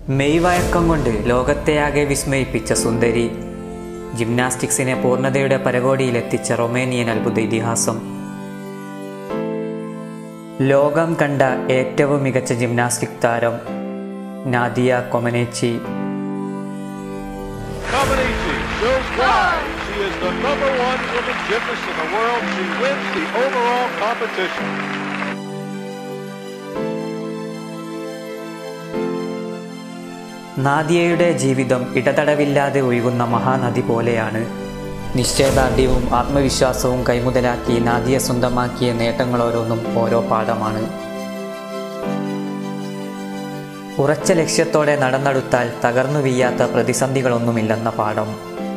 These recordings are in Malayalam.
മെയ്വഴക്കം കൊണ്ട് ലോകത്തെയാകെ വിസ്മയിപ്പിച്ച സുന്ദരി ജിംനാസ്റ്റിക്സിനെ പൂർണ്ണതയുടെ പരകോടിയിലെത്തിച്ച റൊമേനിയൻ അത്ഭുത ഇതിഹാസം ലോകം കണ്ട ഏറ്റവും മികച്ച ജിംനാസ്റ്റിക് താരം Nadia കൊമനേച്ചി Comaneci shows why she is the number one woman gymnast in the world. She wins the overall competition. നാദിയയുടെ ജീവിതം ഇടതടവില്ലാതെ ഒഴുകുന്ന മഹാനദി പോലെയാണ് നിശ്ചയദാർഢ്യവും ആത്മവിശ്വാസവും കൈമുതലാക്കി നാദിയ സ്വന്തമാക്കിയ നേട്ടങ്ങളോരോന്നും ഓരോ പാഠമാണ് ഉറച്ച ലക്ഷ്യത്തോടെ നടന്നെടുത്താൽ തകർന്നു വീയാത്ത പ്രതിസന്ധികളൊന്നുമില്ലെന്ന പാഠം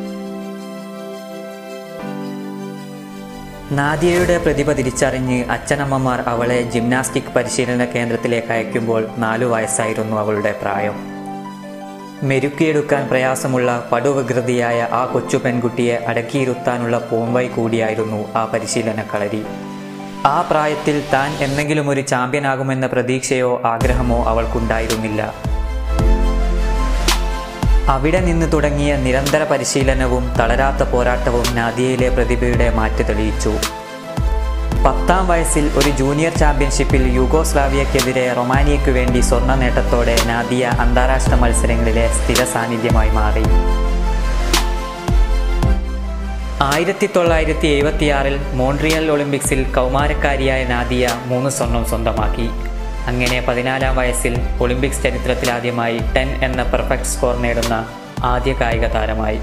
നാദിയയുടെ പ്രതിഭ തിരിച്ചറിഞ്ഞ് അച്ഛനമ്മമാർ അവളെ ജിംനാസ്റ്റിക് പരിശീലന കേന്ദ്രത്തിലേക്ക് അയക്കുമ്പോൾ നാലു വയസ്സായിരുന്നു അവളുടെ പ്രായം മെരുക്കിയെടുക്കാൻ പ്രയാസമുള്ള പടുവികൃതിയായ ആ കൊച്ചു പെൺകുട്ടിയെ അടക്കിയിരുത്താനുള്ള പോംവൈ കൂടിയായിരുന്നു ആ പരിശീലന കളരി ആ പ്രായത്തിൽ താൻ എന്തെങ്കിലും ഒരു ചാമ്പ്യനാകുമെന്ന പ്രതീക്ഷയോ ആഗ്രഹമോ അവൾക്കുണ്ടായിരുന്നില്ല അവിടെ നിന്ന് തുടങ്ങിയ നിരന്തര പരിശീലനവും തളരാത്ത പോരാട്ടവും നാദിയയിലെ പ്രതിഭയുടെ മാറ്റി തെളിയിച്ചു പത്താം വയസ്സിൽ ഒരു ജൂനിയർ ചാമ്പ്യൻഷിപ്പിൽ യൂഗോസ്ലാവിയക്കെതിരെ റൊമാനിയയ്ക്കു വേണ്ടി സ്വർണ്ണ നേട്ടത്തോടെ നാദിയ അന്താരാഷ്ട്ര മത്സരങ്ങളിലെ സ്ഥിര സാന്നിധ്യമായി മാറി ആയിരത്തി തൊള്ളായിരത്തി എഴുപത്തിയാറിൽ മോൺട്രിയൽ ഒളിമ്പിക്സിൽ കൗമാരക്കാരിയായ നാദിയ മൂന്ന് സ്വർണം സ്വന്തമാക്കി അങ്ങനെ പതിനാലാം വയസ്സിൽ ഒളിമ്പിക്സ് ചരിത്രത്തിലാദ്യമായി ടെൻ എന്ന പെർഫെക്റ്റ് സ്കോർ നേടുന്ന ആദ്യ കായിക താരമായി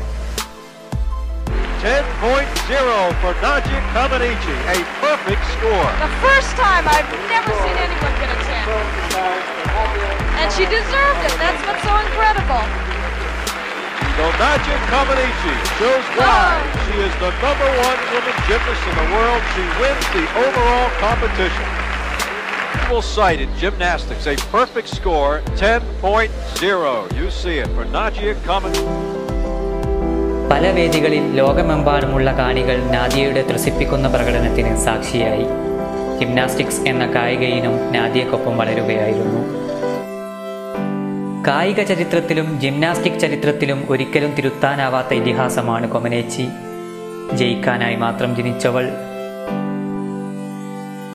10.0 for Nadia Comaneci, a perfect score. The first time I've never seen anyone get a 10. And she deserved it. That's what's so incredible. So Nadia Comaneci shows why she is the number one woman gymnast in the world. She wins the overall competition. Equal sight in gymnastics, a perfect score, 10.0. You see it for Nadia Comaneci. പല വേദികളിൽ ലോകമെമ്പാടുമുള്ള കാണികൾ നാദിയയുടെ ത്രസിപ്പിക്കുന്ന പ്രകടനത്തിന് സാക്ഷിയായി ജിംനാസ്റ്റിക്സ് എന്ന കായിക ഇനം നാദിയക്കൊപ്പം വളരുകയായിരുന്നു കായിക ചരിത്രത്തിലും ജിംനാസ്റ്റിക് ചരിത്രത്തിലും ഒരിക്കലും തിരുത്താനാവാത്ത ഇതിഹാസമാണ് കൊമനേച്ചി ജയിക്കാനായി മാത്രം ജനിച്ചവൾ